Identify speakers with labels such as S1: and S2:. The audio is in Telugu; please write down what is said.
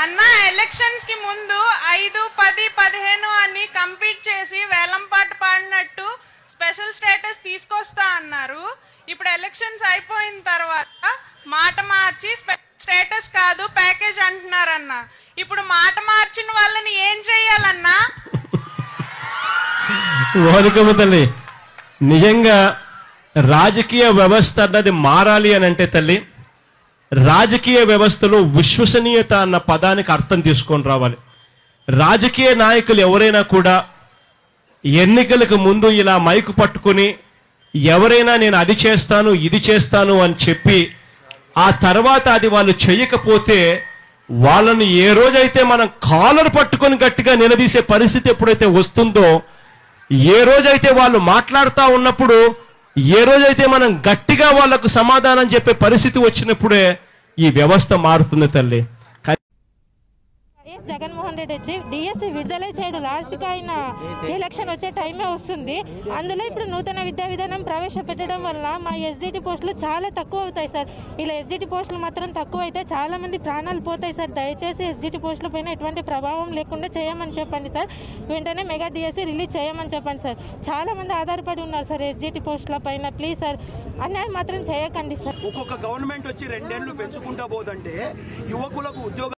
S1: అన్న ఎలక్షన్స్ కి ముందు ఐదు పది పదిహేను అని కంపీట్ చేసి వేలం పాట పాడినట్టు స్పెషల్ స్టేటస్ తీసుకొస్తా అన్నారు ఇప్పుడు ఎలక్షన్స్ అయిపోయిన తర్వాత మాట మార్చి స్టేటస్ కాదు ప్యాకేజ్ అంటున్నారన్న ఇప్పుడు మాట మార్చిన వాళ్ళని ఏం చెయ్యాలన్నా
S2: వానికమ్మ తల్లి నిజంగా రాజకీయ వ్యవస్థ అన్నది మారాలి అని అంటే తల్లి రాజకీయ వ్యవస్థలో విశ్వసనీయత అన్న పదానికి అర్థం తీసుకొని రావాలి రాజకీయ నాయకులు ఎవరైనా కూడా ఎన్నికలకు ముందు ఇలా మైకు పట్టుకొని ఎవరైనా నేను అది చేస్తాను ఇది చేస్తాను అని చెప్పి ఆ తర్వాత అది వాళ్ళు చేయకపోతే వాళ్ళని ఏ రోజైతే మనం కాలర్ పట్టుకొని గట్టిగా నిలదీసే పరిస్థితి ఎప్పుడైతే వస్తుందో ఏ రోజైతే వాళ్ళు మాట్లాడుతూ ఉన్నప్పుడు ఏ రోజైతే మనం గట్టిగా వాళ్ళకు సమాధానం చెప్పే పరిస్థితి వచ్చినప్పుడే ఈ వ్యవస్థ మారుతుంది తల్లి
S3: వైఎస్ జగన్మోహన్ రెడ్డి వచ్చి డిఎస్సి విడుదల చేయడం లాస్ట్కి ఆయన ఎలక్షన్ వచ్చే టైమే వస్తుంది అందులో ఇప్పుడు నూతన విద్యా విధానం ప్రవేశపెట్టడం వల్ల మా ఎస్జిటి పోస్టులు చాలా తక్కువ అవుతాయి సార్ ఇలా ఎస్జిటి పోస్టులు మాత్రం తక్కువ అయితే చాలా మంది ప్రాణాలు పోతాయి సార్ దయచేసి ఎస్జిటి పోస్టుల పైన ఎటువంటి ప్రభావం లేకుండా చేయమని చెప్పండి సార్ వెంటనే మెగా డిఎస్సి రిలీజ్ చేయమని చెప్పండి సార్ చాలా మంది ఆధారపడి ఉన్నారు సార్ ఎస్జిటి పోస్టుల పైన ప్లీజ్ సార్ అన్యాయం మాత్రం చేయకండి సార్
S4: ఒక్కొక్క గవర్నమెంట్ వచ్చి రెండేళ్లు పెంచుకుంటా పోదంటే యువకులకు ఉద్యోగ